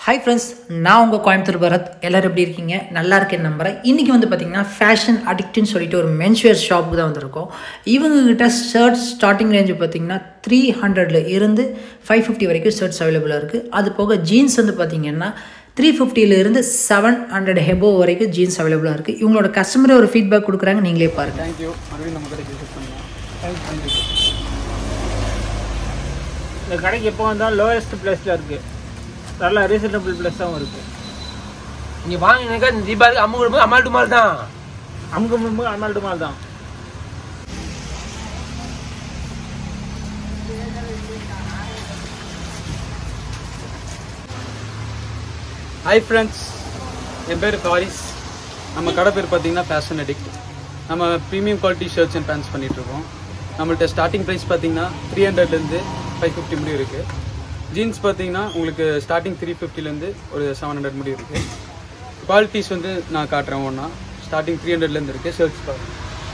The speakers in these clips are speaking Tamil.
ஹாய் ஃப்ரெண்ட்ஸ் நான் உங்கள் கோயம்புத்தூர் பரத் எல்லோரும் எப்படி இருக்கீங்க நல்லா இருக்கேன்னு நம்புறேன் இன்றைக்கி வந்து பார்த்தீங்கன்னா ஃபேஷன் அடிக்ட்னு சொல்லிட்டு ஒரு மென்ஸ்வேர் ஷாப்புக்கு தான் வந்திருக்கோம் இவங்ககிட்ட ஷர்ட்ஸ் ஸ்டார்டிங் ரேஞ்சு பார்த்தீங்கன்னா த்ரீ ஹண்ட்ரட்ல இருந்து ஃபைவ் ஃபிஃப்டி வரைக்கும் ஷர்ட்ஸ் அவைலபிளாக இருக்குது அது போக ஜீன்ஸ் வந்து பார்த்தீங்கன்னா த்ரீ இருந்து செவன் ஹண்ட்ரட் ஹெபோ வரைக்கும் ஜீன்ஸ் அவைலபிளாக இருக்குது இவங்களோட கஸ்டமரே ஒரு ஃபீட்பேக் கொடுக்குறாங்க நீங்களே பாருங்கள் தேங்க்யூ மறுபடியும் நம்ம கடைக்கு விசிட் பண்ணலாம் தேங்க்யூ இந்த கடைக்கு எப்போ வந்தாலும் லோயஸ்ட் ப்ளேஸில் இருக்குது நல்ல ரீசனபிள் ப்ளஸ்ஸாகவும் இருக்குது இங்க வாங்கினாக்கா இந்த தீபாவளிக்கு அம்மு கொடுப்போம் அம்மாள் டுமால் தான் அமுக்கு மும்பு அண்ணால்டு மால் தான் ஹாய் ஃப்ரெண்ட்ஸ் என் பேர் ஃபாரிஸ் நம்ம கடை பேர் பார்த்தீங்கன்னா ஃபேஷன் அடிக்ட் நம்ம premium quality shirts and pants பண்ணிகிட்ருக்கோம் நம்மள்ட்ட ஸ்டார்டிங் ப்ரைஸ் பார்த்தீங்கன்னா த்ரீ ஹண்ட்ரட்லேருந்து ஃபைவ் ஃபிஃப்டி முடியும் இருக்குது ஜீன்ஸ் பார்த்தீங்கன்னா உங்களுக்கு ஸ்டார்டிங் த்ரீ ஃபிஃப்டிலேருந்து ஒரு செவன் ஹண்ட்ரட் முடியும் இருக்குது குவாலிட்டிஸ் வந்து நான் காட்டுறேன் ஒன்றா ஸ்டார்டிங் த்ரீ ஹண்ட்ரட்லேருந்து இருக்குது ஷர்ட்ஸ் பாருங்க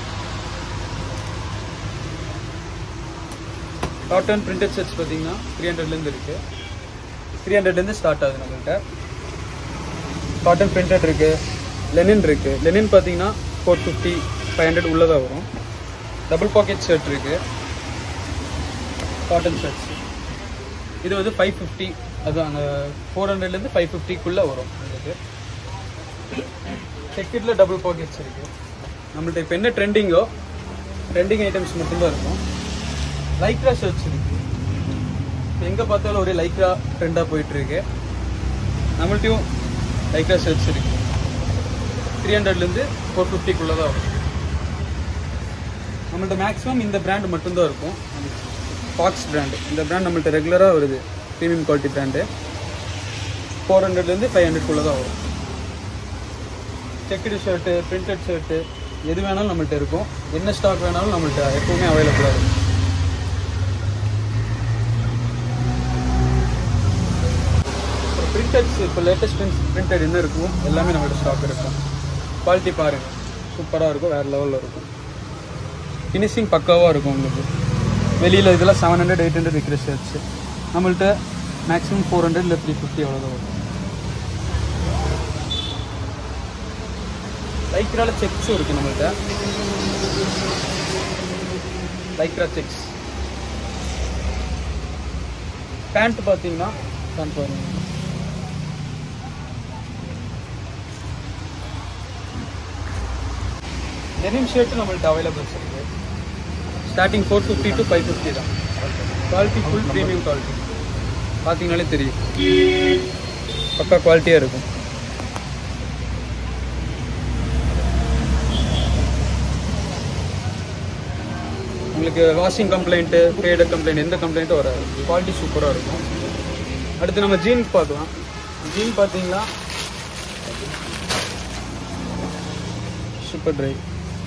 காட்டன் பிரிண்டட் ஷர்ட்ஸ் பார்த்தீங்கன்னா த்ரீ ஹண்ட்ரட்லேருந்து இருக்குது த்ரீ ஹண்ட்ரட்லேருந்து ஸ்டார்ட் ஆகுது நம்மள்ட்ட காட்டன் பிரிண்டட் இருக்கு லெனின் இருக்கு லெனின் பார்த்தீங்கன்னா ஃபோர் ஃபிஃப்டி ஃபைவ் ஹண்ட்ரட் உள்ளதாக வரும் டபுள் பாக்கெட் ஷர்ட் இருக்கு காட்டன் ஷர்ட்ஸ் இது வந்து ஃபைவ் ஃபிஃப்டி அது அந்த ஃபோர் ஹண்ட்ரட்லேருந்து ஃபைவ் ஃபிஃப்டிக்குள்ளே வரும் உங்களுக்கு செக்கெட்டில் டபுள் பாக்கெட்ஸ் இருக்கு நம்மள்ட்ட இப்போ என்ன ட்ரெண்டிங்கோ ட்ரெண்டிங் ஐட்டம்ஸ் மட்டும்தான் இருக்கும் லைக்ரா ஷர்ட்ஸ் இருக்கு எங்கே பார்த்தாலும் ஒரே லைக்ரா ட்ரெண்டாக போயிட்டு இருக்கு நம்மள்ட்டையும் லைக்ரா ஷர்ட்ஸ் இருக்கு த்ரீ ஹண்ட்ரட்லேருந்து ஃபோர் ஃபிஃப்டிக்குள்ளே தான் வரும் நம்மள்ட்ட மேக்ஸிமம் இந்த பிராண்ட் மட்டும்தான் இருக்கும் ஃபாக்ஸ் பிராண்டு இந்த பிராண்ட் நம்மள்ட்ட ரெகுலராக வருது ப்ரீமியம் குவாலிட்டி பிராண்டு ஃபோர் ஹண்ட்ரட்லேருந்து ஃபைவ் ஹண்ட்ரட்குள்ளே தான் வரும் செக்குடு ஷர்ட்டு பிரிண்டட் ஷர்ட்டு எது வேணாலும் நம்மள்ட்ட இருக்கும் என்ன ஸ்டாக் வேணாலும் நம்மள்ட்ட எப்பவுமே அவைலபிளாக இருக்கும் பிரிண்டட்ஸ் இப்போ லேட்டஸ்ட் பிரிண்டட் என்ன இருக்கும் எல்லாமே நம்மளோட ஸ்டாக் இருக்கும் குவாலிட்டி பாருங்கள் சூப்பராக இருக்கும் வேறு லெவலில் இருக்கும் ஃபினிஷிங் பக்காவாக இருக்கும் உங்களுக்கு வெளியில் இதெல்லாம் செவன் ஹண்ட்ரட் எயிட் ஹண்ட்ரட் விற்கிற ஷர்ட்ஸு நம்மள்ட்ட மேக்ஸிமம் ஃபோர் ஹண்ட்ரட் இல்லை த்ரீ ஃபிஃப்டி அவ்வளோதான் வரும் லைக்ரால செக்ஸும் இருக்குது நம்மள்ட்ட லைக்ரா செக்ஸ் பேண்ட் பார்த்தீங்கன்னா பேண்ட் பாருங்க டெனிம் ஷர்ட் நம்மள்ட்ட அவைலபிள்ஸ் இருக்கு starting four fifty to five fifty தான் குவாலிட்டி ஃபுல் ப்ரீமியம் குவாலிட்டி பார்த்தீங்கனாலே தெரியும் பக்கா குவாலிட்டியாக இருக்கும் உங்களுக்கு வாஷிங் கம்ப்ளைண்ட்டு ஃபேடர் கம்ப்ளைண்ட் எந்த கம்ப்ளைண்ட்டும் வராது குவாலிட்டி சூப்பராக இருக்கும் அடுத்து நம்ம ஜீன் பார்க்கலாம் ஜீன் பார்த்தீங்கன்னா super dry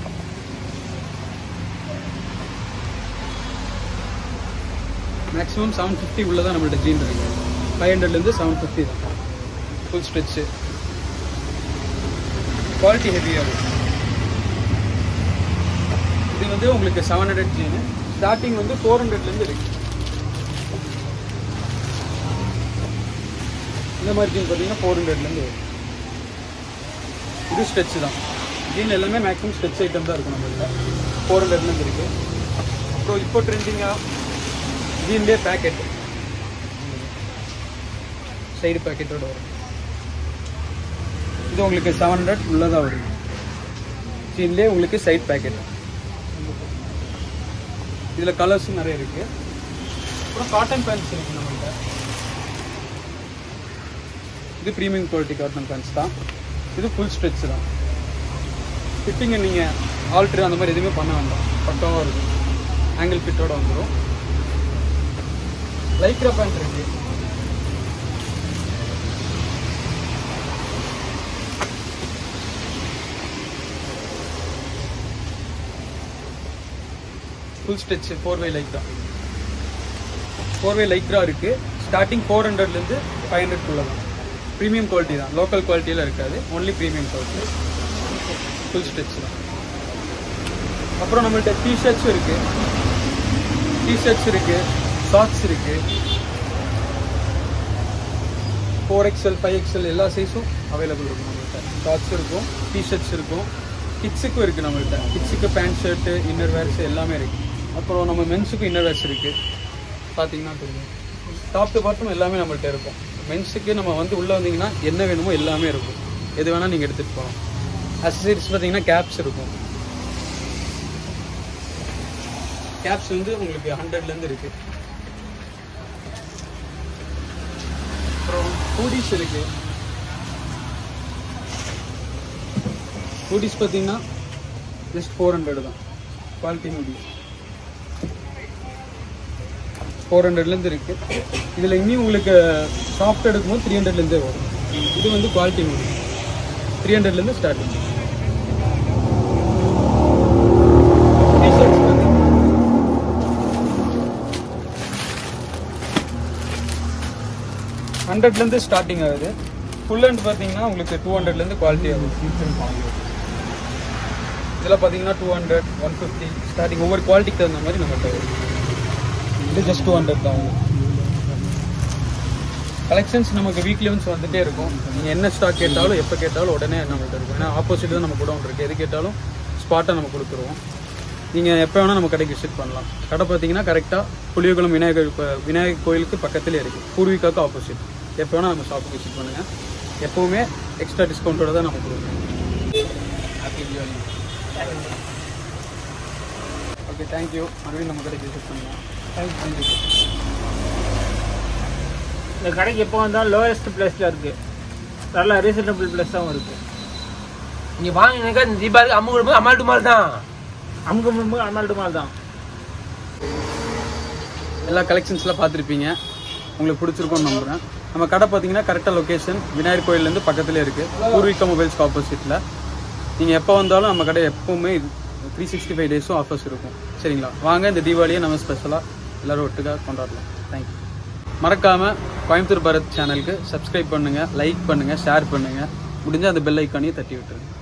maximum seven fifty உள்ள தான் நம்மள்ட்ட ஜீன் இருக்கு ஃபைவ் ஹண்ட்ரட்லேருந்து செவன் ஃபிஃப்டி தான் ஃபுல் ஸ்ட்ரெச்சு குவாலிட்டி ஹெவியாக இருக்கும் இது வந்து உங்களுக்கு செவன் ஹண்ட்ரட் ஜீனு ஸ்டார்டிங் வந்து ஃபோர் ஹண்ட்ரட்லேருந்து இருக்கு இந்த மாதிரி ஜீன் பார்த்தீங்கன்னா ஃபோர் ஹண்ட்ரட்லேருந்து வரும் இது ஸ்ட்ரெச் தான் ஜீன் எல்லாமே மேக்ஸிமம் ஸ்ட்ரெச் ஐட்டம் தான் இருக்கும் நம்மள்ட்ட ஃபோர் ஹண்ட்ரட்லேருந்து இருக்கு அப்புறம் இப்போ ட்ரெண்டிங்காக ஜீன்லேயே பேக்கெட் சைடு பேக்கெட்டோட வரும் இது உங்களுக்கு செவன் ஹண்ட்ரட் உள்ளதாக வரும் ஜீன்லேயே உங்களுக்கு சைட் பேக்கெட் இதில் கலர்ஸும் நிறைய இருக்கு அப்புறம் காட்டன் பேண்ட்ஸ் இருக்கு நம்மள்ட்ட இது ப்ரீமியம் குவாலிட்டி காட்டன் பேண்ட்ஸ் தான் இது ஃபுல் ஸ்ட்ரெச் தான் ஃபிட்டிங்கை நீங்கள் ஆல்ட்ரு அந்த மாதிரி எதுவுமே பண்ண வேண்டாம் பக்காவாக இருக்கும் ஆங்கிள் ஃபிட்டோட வந்துடும் லைக்ரா பேண்ட் இருக்கு full stretch four way Lycra four way Lycra இருக்கு ஸ்டார்டிங் ஃபோர் ஹண்ட்ரட்லேருந்து ஃபைவ் ஹண்ட்ரட்குள்ள தான் ப்ரீமியம் குவாலிட்டி தான் லோக்கல் குவாலிட்டியில் இருக்காது only premium quality full stretch தான் அப்புறம் நம்மள்ட்ட டிஷர்ட்ஸும் இருக்கு டிஷர்ட்ஸ் இருக்கு சாக்ஸ் இருக்கு ஃபோர் எக்ஸ்எல் ஃபைவ் எக்ஸ்எல் எல்லா சைஸும் அவைலபிள் இருக்கும் நம்மள்கிட்ட ஷார்ட்ஸ் இருக்கும் டிஷர்ட்ஸ் இருக்கும் கிட்ஸுக்கும் இருக்குது நம்மள்கிட்ட கிட்ஸுக்கு பேண்ட் ஷர்ட்டு இன்னர் வேர்ஸ் எல்லாமே இருக்குது அப்புறம் நம்ம மென்ஸுக்கும் இன்னர் வேர்ஸ் இருக்குது பார்த்தீங்கன்னா தெரியும் டாப் டு பாட்டம் எல்லாமே நம்மள்ட்ட இருக்கும் மென்ஸுக்கு நம்ம வந்து உள்ளே வந்தீங்கன்னா என்ன வேணுமோ எல்லாமே இருக்கும் எது வேணால் நீங்கள் எடுத்துகிட்டு போகலாம் அசசரிஸ் பார்த்தீங்கன்னா கேப்ஸ் இருக்கும் கேப்ஸ் வந்து உங்களுக்கு ஹண்ட்ரட்லேருந்து இருக்குது அப்புறம் ஹூடிஸ் இருக்கு ஹூடிஸ் பார்த்தீங்கன்னா ஜஸ்ட் ஃபோர் ஹண்ட்ரட் தான் குவாலிட்டி ஹூடிஸ் ஃபோர் ஹண்ட்ரட்லேருந்து இருக்கு இதில் இன்னும் உங்களுக்கு சாஃப்ட் எடுக்கும்போது த்ரீ ஹண்ட்ரட்லேருந்தே வரும் இது வந்து குவாலிட்டி ஹூடி த்ரீ ஹண்ட்ரட்லேருந்து ஸ்டார்டிங் டிஷர்ட்ஸ் வந்து ஹண்ட்ரட்லேருந்து ஸ்டார்டிங் ஆகுது ஃபுல் ஹேண்ட் பார்த்தீங்கன்னா உங்களுக்கு டூ ஹண்ட்ரட்லேருந்து குவாலிட்டி ஆகும் இதில் பார்த்தீங்கன்னா two hundred one fifty starting ஒவ்வொரு குவாலிட்டிக்கு தகுந்த மாதிரி நம்மகிட்ட வரும் இது ஜஸ்ட் டூ ஹண்ட்ரட் தான் கலெக்ஷன்ஸ் நமக்கு வீக்லி ஒன்ஸ் வந்துட்டே இருக்கும் நீங்கள் என்ன ஸ்டாக் கேட்டாலும் எப்போ கேட்டாலும் உடனே நம்மகிட்ட இருக்கும் ஏன்னா ஆப்போசிட் தான் நம்ம கூட ஒன்று இருக்குது எது கேட்டாலும் ஸ்பாட்டாக நம்ம கொடுத்துருவோம் நீங்கள் எப்போ வேணால் நம்ம கடைக்கு விசிட் பண்ணலாம் கடை பார்த்தீங்கன்னா கரெக்டாக புளியகுளம் விநாயகர் கோ- விநாயகர் கோயிலுக்கு பக்கத்துலேயே இருக்குது பூர்விகாவுக்கு ஆப்போசிட் எப்போ வேணால் நம்ம ஷாப்புக்கு விசிட் பண்ணுங்கள் எப்போவுமே எக்ஸ்ட்ரா டிஸ்கவுண்ட்டோட தான் நம்ம கொடுக்குறோம் ஓகே தேங்க்யூ மறுபடியும் நம்ம கடைக்கு விசிட் பண்ணலாம் தேங்க்யூ இந்த கடைக்கு எப்போ வந்தாலும் லோயஸ்ட் பிளேஸில் இருக்குது நல்ல ரீசனபிள் ப்ளஸாகவும் இருக்குது நீங்க வாங்கினாக்கா இந்த தீபாவளிக்கு அம்மு கொடுப்போம் அம்மாட்டு மாதிரி தான் அமுக்கு முன்பு அண்ணால்டு மால் தான் எல்லா கலெக்ஷன்ஸ்லாம் பார்த்துருப்பீங்க உங்களுக்கு பிடிச்சிருக்கும்னு நம்புகிறேன் நம்ம கடை பார்த்தீங்கன்னா கரெக்டாக லொக்கேஷன் விநாயகர் கோயிலேருந்து பக்கத்துலேயே இருக்குது பூர்விகா மொபைல்ஸ்க்கு ஆப்போசிட்டில் நீங்கள் எப்போ வந்தாலும் நம்ம கடை எப்போவுமே த்ரீ சிக்ஸ்டி ஃபைவ் டேஸும் ஆஃபர்ஸ் இருக்கும் சரிங்களா வாங்க இந்த தீபாவளியை நம்ம ஸ்பெஷலாக எல்லோரும் ஒட்டுக்காக கொண்டாடலாம் தேங்க்யூ மறக்காமல் கோயம்புத்தூர் பரத் சேனலுக்கு சப்ஸ்கிரைப் பண்ணுங்கள் லைக் பண்ணுங்கள் ஷேர் பண்ணுங்கள் முடிஞ்சால் அந்த பெல் ஐக்கானையும் தட்டி விட்டுருங்க